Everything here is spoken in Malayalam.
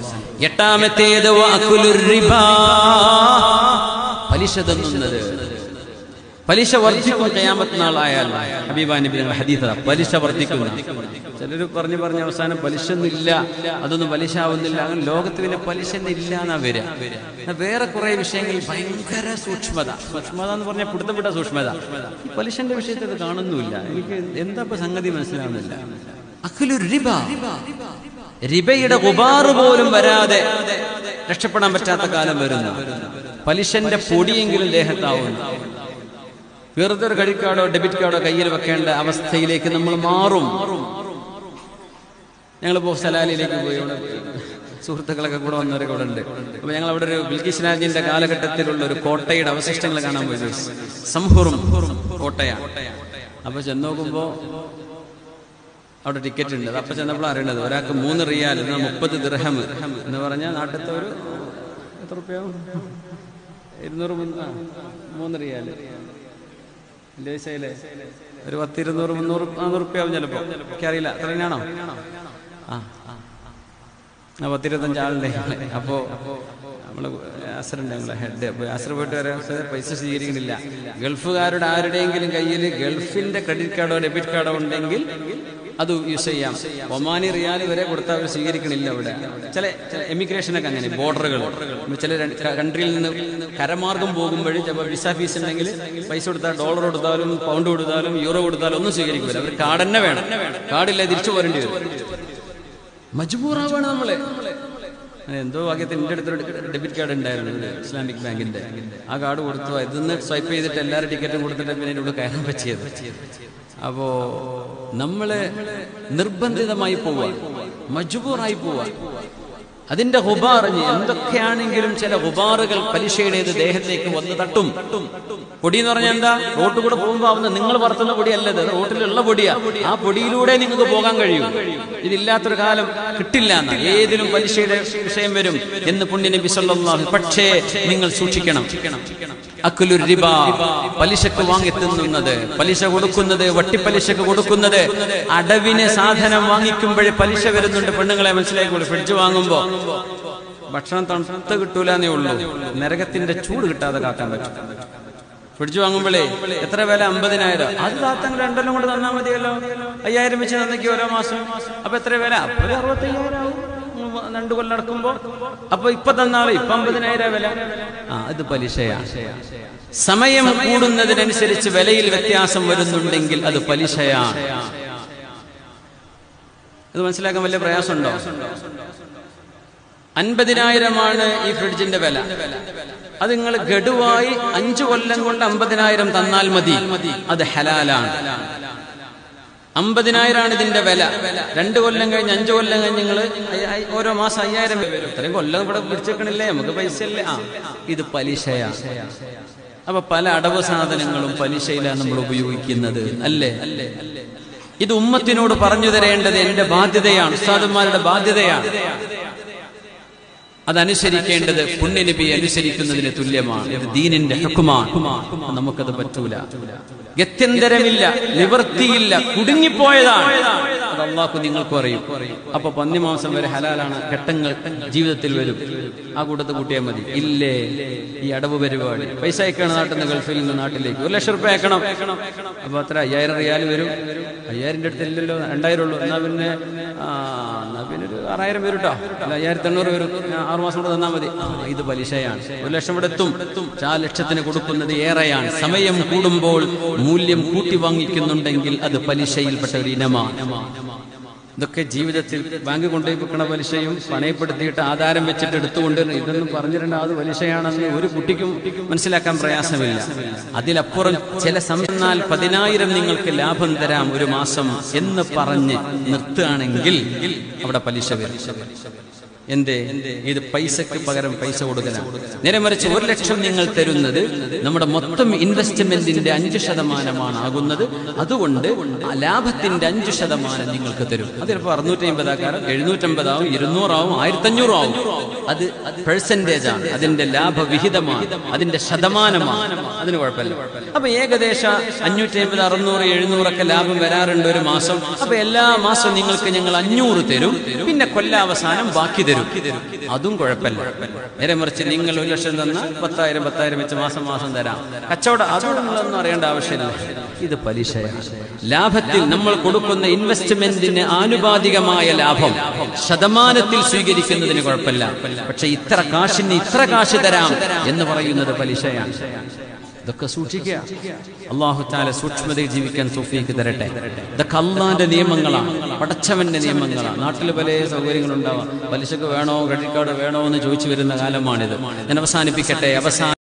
എട്ടാമത്തേത് വഅകുലുർ റിബാ. പലിശ തന്നുന്നത് പലിശ വർദ്ധിക്കും കയാമത്ത് നാളായാൽ ഹബീബാ നബി ഞങ്ങളുടെ ഹദീഥ പലിശ വർദ്ധിക്കുന്ന ചിലർ പറഞ്ഞു പറഞ്ഞ അവസാനം പലിശ ഒന്നുമില്ല അതൊന്നും പലിശ ആവുന്നില്ല അങ്ങനെ ലോകത്ത് പിന്നെ പലിശ ഇല്ല എന്നാ വരിക എന്നാ വേറെ കുറെ വിഷയങ്ങളിൽ ഭയങ്കര സൂക്ഷ്മത സൂക്ഷ്മത എന്ന് പറഞ്ഞാൽ പിടുത്തപ്പെട്ട സൂക്ഷ്മത ഈ പലിശന്റെ വിഷയത്തിൽ അത് കാണുന്നുമില്ല എനിക്ക് എന്താ ഇപ്പൊ സംഗതി മനസ്സിലാവുന്നില്ല അഖിലു റിബ റിബയുടെ ഉബാറ് പോലും വരാതെ രക്ഷപ്പെടാൻ പറ്റാത്ത കാലം വരുന്നു പലിശന്റെ പൊടിയെങ്കിലും ദേഹത്താവുന്നു വെറുതെ ഒരു ക്രെഡിറ്റ് കാർഡോ ഡെബിറ്റ് കാർഡോ കയ്യിൽ വെക്കേണ്ട അവസ്ഥയിലേക്ക് നമ്മൾ മാറും ഞങ്ങളിപ്പോ സലാലിലേക്ക് പോയി അവിടെ സുഹൃത്തുക്കളൊക്കെ കൂടെ വന്നവരൊക്കെ ഇവിടെ ഉണ്ട് അപ്പൊ ഞങ്ങൾ അവിടെ ഒരു ബിൽക്കിസ് രാജിന്റെ കാലഘട്ടത്തിലുള്ള ഒരു കോട്ടയുടെ അവശിഷ്ടങ്ങൾ കാണാൻ പോയി സംഹുറും കോട്ടയാണ് അപ്പൊ ചെന്ന് നോക്കുമ്പോ അവിടെ ടിക്കറ്റ് ഉണ്ട് അത് അപ്പൊ ചെന്നപ്പോൾ അറിയണത് ഒരാൾക്ക് മൂന്ന് റിയാൽ എന്നാൽ മുപ്പത് ദിർഹം എന്ന് പറഞ്ഞാൽ നാട്ടിലത്തെ ഒരു എത്ര റുപ്യാവും ഇരുന്നൂറ് മുന്നൂ- ആ, മൂന്ന് റിയാൽ ലേശയിലെ ഒരു പത്ത് ഇരുന്നൂറ് മുന്നൂറ് നാന്നൂറ് റുപ്യാവും ചിലപ്പോ എനിക്കറിയില്ല അത്ര തന്നെയാണോ ആ ആ പത്തിരുപത്തഞ്ച് ആളുണ്ട് അപ്പോ നമ്മള് യാസറുണ്ട് നമ്മളെ ഹെഡ് അപ്പൊ യാസർ പോയിട്ട് വരാൻ പൈസ സ്വീകരിക്കണില്ല ഗൾഫുകാരുടെ ആരുടെയെങ്കിലും കയ്യിൽ ഗൾഫിന്റെ ക്രെഡിറ്റ് കാർഡോ ഡെബിറ്റ് കാർഡോ ഉണ്ടെങ്കിൽ അത് യൂസ് ചെയ്യാം ഒമാനി റിയാൽ വരെ കൊടുത്താൽ അവർ സ്വീകരിക്കണില്ല അവിടെ ചില ചില എമിഗ്രേഷനൊക്കെ അങ്ങനെ ബോർഡറുകൾ ചില രണ്ട് കൺട്രിയിൽ നിന്ന് കരമാർഗം പോകുമ്പോഴും ചിലപ്പോൾ വിസ ഫീസ് ഉണ്ടെങ്കിൽ പൈസ കൊടുത്താൽ ഡോളർ കൊടുത്താലും പൗണ്ട് കൊടുത്താലും യൂറോ കൊടുത്താലും ഒന്നും സ്വീകരിക്കില്ല അവർ കാർഡ് തന്നെ വേണം കാർഡില്ല തിരിച്ചു പോരേണ്ടി വരും മജ്ബൂറാവാണ് നമ്മള് അങ്ങനെ എന്തോ ഭാഗ്യത്തിന് എൻ്റെ അടുത്തൊരു ഡെബിറ്റ് കാർഡ് ഉണ്ടായിരുന്നു ഒരു ഇസ്ലാമിക് ബാങ്കിന്റെ ആ കാർഡ് കൊടുത്തു ഇതിന്ന് സ്വൈപ്പ് ചെയ്തിട്ട് എല്ലാവരും ടിക്കറ്റും കൊടുത്തിട്ട് പിന്നെ അതിൻ്റെ ഉള്ളിൽ കയറാൻ പറ്റിയത് അപ്പോ നമ്മള് നിർബന്ധിതമായി പോവുക മജ്ബൂറായി പോവുക അതിന്റെ ഹുബാർ എന്തൊക്കെയാണെങ്കിലും ചില ഹുബാറുകൾ പലിശയുടേത് ദേഹത്തേക്ക് വന്ന് തട്ടും പൊടി എന്ന് പറഞ്ഞാൽ എന്താ റോട്ടിൽ കൂടെ പോകുമ്പോൾ ആവുന്ന നിങ്ങൾ പറത്തുന്ന പൊടിയല്ല ഇത് റോട്ടിലുള്ള പൊടിയാ ആ പൊടിയിലൂടെ നിങ്ങൾക്ക് പോകാൻ കഴിയും ഇതില്ലാത്തൊരു കാലം കിട്ടില്ല എന്ന് ഏതിലും പലിശയുടെ വിഷയം വരും എന്ന് പുണ്യനബി സല്ലല്ലാഹു പക്ഷേ നിങ്ങൾ സൂക്ഷിക്കണം അക്കുലു റിബ പലിശക്ക് വാങ്ങി തിന്നുന്നത് പലിശ കൊടുക്കുന്നത് വട്ടിപ്പലിശക്ക് കൊടുക്കുന്നത് അടവിന് സാധനം വാങ്ങിക്കുമ്പോഴേ പലിശ വരുന്നുണ്ട് പെണ്ണുങ്ങളെ മനസ്സിലാക്കിക്കോളൂ ഫ്രിഡ്ജ് വാങ്ങുമ്പോ ഭക്ഷണം തണുത്ത് കിട്ടൂലെന്നേ ഉള്ളൂ നരകത്തിന്റെ ചൂട് കിട്ടാതെ കാക്കാൻ പറ്റും ഫ്രിഡ്ജ് വാങ്ങുമ്പോഴേ എത്ര വില അമ്പതിനായിരം അത് താത്തങ്ങൾ രണ്ടെല്ലാം കൊണ്ട് തന്നാൽ മതിയല്ലോ അയ്യായിരം വെച്ച് തന്നേക്ക് ഓരോ മാസം അപ്പൊ എത്ര വില അപ്പൊ ഒരു അറുപത്തയ്യായിരം ആവും ഉം, രണ്ട് കൊല്ലം നടക്കുമ്പോ അപ്പൊ ഇപ്പൊ തന്നാലും ഇപ്പൊ അമ്പതിനായിരം വില ആ ഇത് പലിശയാണ് സമയം കൂടുന്നതിനനുസരിച്ച് വിലയിൽ വ്യത്യാസം വരുന്നുണ്ടെങ്കിൽ അത് പലിശയാണ് ഇത് മനസ്സിലാക്കാൻ വലിയ പ്രയാസമുണ്ടോ അൻപതിനായിരമാണ് ഈ ഫ്രിഡ്ജിന്റെ വില അത് നിങ്ങൾ ഗഡുവായി അഞ്ചു കൊല്ലം കൊണ്ട് അമ്പതിനായിരം തന്നാൽ മതി അത് ഹലാലാണ് അമ്പതിനായിരമാണ് ഇതിന്റെ വില രണ്ട് കൊല്ലം കഴിഞ്ഞ് അഞ്ചു കൊല്ലം കഴിഞ്ഞ് നിങ്ങൾ ഓരോ മാസം അയ്യായിരം വരും ഇത്രയും കൊല്ലം ഇവിടെ പിടിച്ചേക്കണില്ലേ നമുക്ക് പൈസ അല്ലേ ആ ഇത് പലിശയാ അപ്പൊ പല അടവ് സാധനങ്ങളും പലിശയിലാണ് നമ്മൾ ഉപയോഗിക്കുന്നത് അല്ലേ ഇത് ഉമ്മത്തിനോട് പറഞ്ഞു തരേണ്ടത് എന്റെ ബാധ്യതയാണ് ഉസ്താദന്മാരുടെ ബാധ്യതയാണ് അതനുസരിക്കേണ്ടത് പുണ്യനബി അനുസരിക്കുന്നതിന് തുല്യമാണ് ഇത് ദീനിന്റെ ഹുക്കുമാണ് നമുക്കത് പറ്റൂല ഗത്യന്തരമില്ല നിവൃത്തിയില്ല കുടുങ്ങിപ്പോയതാണ് അത് അള്ളാഹു നിങ്ങൾക്കും അറിയും അപ്പൊ പന്നിമാംസം വരെ ഹലാലാണ് ഘട്ടങ്ങൾ ജീവിതത്തിൽ വരും ആ കൂട്ടത്ത് കൂട്ടിയാൽ മതി ഇല്ലേ ഈ അടവ് പരിപാടി പൈസ അയക്കണം നാട്ടിൽ നിന്ന് ഗൾഫിൽ നിന്ന് നാട്ടിലേക്ക് ഒരു ലക്ഷം റുപ്യ അയക്കണം അപ്പൊ അത്ര അയ്യായിരം റിയാൽ വരും അയ്യായിരം അടുത്ത് ഇല്ലല്ലോ രണ്ടായിരം ഉള്ളൂ എന്നാ പിന്നെ ആ എന്നാ പിന്നെ ഒരു ആറായിരം വരും കേട്ടോ അല്ല അയ്യായിരത്തി എണ്ണൂറ് വരും ഞാൻ ആറ് മാസം കൂടെ തന്നാൽ മതി ആ ഇത് പലിശയാണ് ഒരു ലക്ഷം ഇവിടെ എത്തും ആ ലക്ഷത്തിന് കൊടുക്കുന്നത് ഏറെയാണ് സമയം കൂടുമ്പോൾ മൂല്യം കൂട്ടി വാങ്ങിക്കുന്നുണ്ടെങ്കിൽ അത് പലിശയിൽപ്പെട്ട ഒരു ഇനമാണ് ഇതൊക്കെ ജീവിതത്തിൽ ബാങ്ക് കൊണ്ടുപോയി വെക്കണ പലിശയും പണയപ്പെടുത്തിയിട്ട് ആധാരം വെച്ചിട്ട് എടുത്തുകൊണ്ട് ഇതൊന്നും പറഞ്ഞിട്ടുണ്ട് അത് പലിശയാണെന്ന് ഒരു കുട്ടിക്കും മനസ്സിലാക്കാൻ പ്രയാസമില്ല അതിലപ്പുറം ചില സമയന്നാൽ പതിനായിരം നിങ്ങൾക്ക് ലാഭം തരാം ഒരു മാസം എന്ന് പറഞ്ഞ് നിർത്തുകയാണെങ്കിൽ അവിടെ പലിശ വരും എന്തേ ഇത് പൈസക്ക് പകരം പൈസ കൊടുക്കലാണ് നേരെ മറിച്ച് ഒരു ലക്ഷം നിങ്ങൾ തരുന്നത് നമ്മുടെ മൊത്തം ഇൻവെസ്റ്റ്മെന്റിന്റെ അഞ്ച് ശതമാനമാണ് ആകുന്നത് അതുകൊണ്ട് ആ ലാഭത്തിന്റെ അഞ്ച് ശതമാനം നിങ്ങൾക്ക് തരും അത് ചിലപ്പോൾ അറുന്നൂറ്റി അമ്പതാക്കാരം എഴുന്നൂറ്റമ്പതാവും ഇരുന്നൂറാവും ആയിരത്തഞ്ഞൂറും ആവും അത് പെർസെന്റേജ് ആണ് അതിന്റെ ലാഭവിഹിതമാണ് അതിന്റെ ശതമാനമാണ് അതിന് കുഴപ്പമില്ല അപ്പൊ ഏകദേശം അഞ്ഞൂറ്റി അമ്പത് അറുന്നൂറ് എഴുന്നൂറൊക്കെ ലാഭം വരാറുണ്ട് ഒരു മാസം അപ്പൊ എല്ലാ മാസവും നിങ്ങൾക്ക് ഞങ്ങൾ അഞ്ഞൂറ് തരും പിന്നെ കൊല്ലാവസാനം ബാക്കി തരും അതും കുഴപ്പമില്ല നേരെ മറിച്ച് നിങ്ങൾ ഒരു ലക്ഷം തന്ന പത്തായിരം പത്തായിരം വെച്ച് മാസം മാസം തരാം കച്ചവടം അതുകൊണ്ടൊന്നും അറിയേണ്ട ആവശ്യമില്ല ഇത് പലിശയാണ് ലാഭത്തിൽ നമ്മൾ കൊടുക്കുന്ന ഇൻവെസ്റ്റ്മെന്റിന് ആനുപാതികമായ ലാഭം ശതമാനത്തിൽ സ്വീകരിക്കുന്നതിന് കുഴപ്പമില്ല പക്ഷെ ഇത്ര കാശിന് ഇത്ര കാശ് തരാം എന്ന് പറയുന്നത് പലിശയാണ് ഇതൊക്കെ സൂക്ഷിക്കുക അള്ളാഹു താല സൂക്ഷ്മതയിൽ ജീവിക്കാൻ സൂഫിക്ക് തരട്ടെ ഇതൊക്കെ അള്ളാന്റെ നിയമങ്ങളാണ് പടച്ചവന്റെ നിയമങ്ങളാണ് നാട്ടിൽ പല സൗകര്യങ്ങളുണ്ടാവാം പലിശക്ക് വേണോ ക്രെഡിറ്റ് കാർഡ് വേണോ എന്ന് ചോദിച്ചു വരുന്ന കാലമാണിത് ഞാൻ അവസാനിപ്പിക്കട്ടെ അവസാന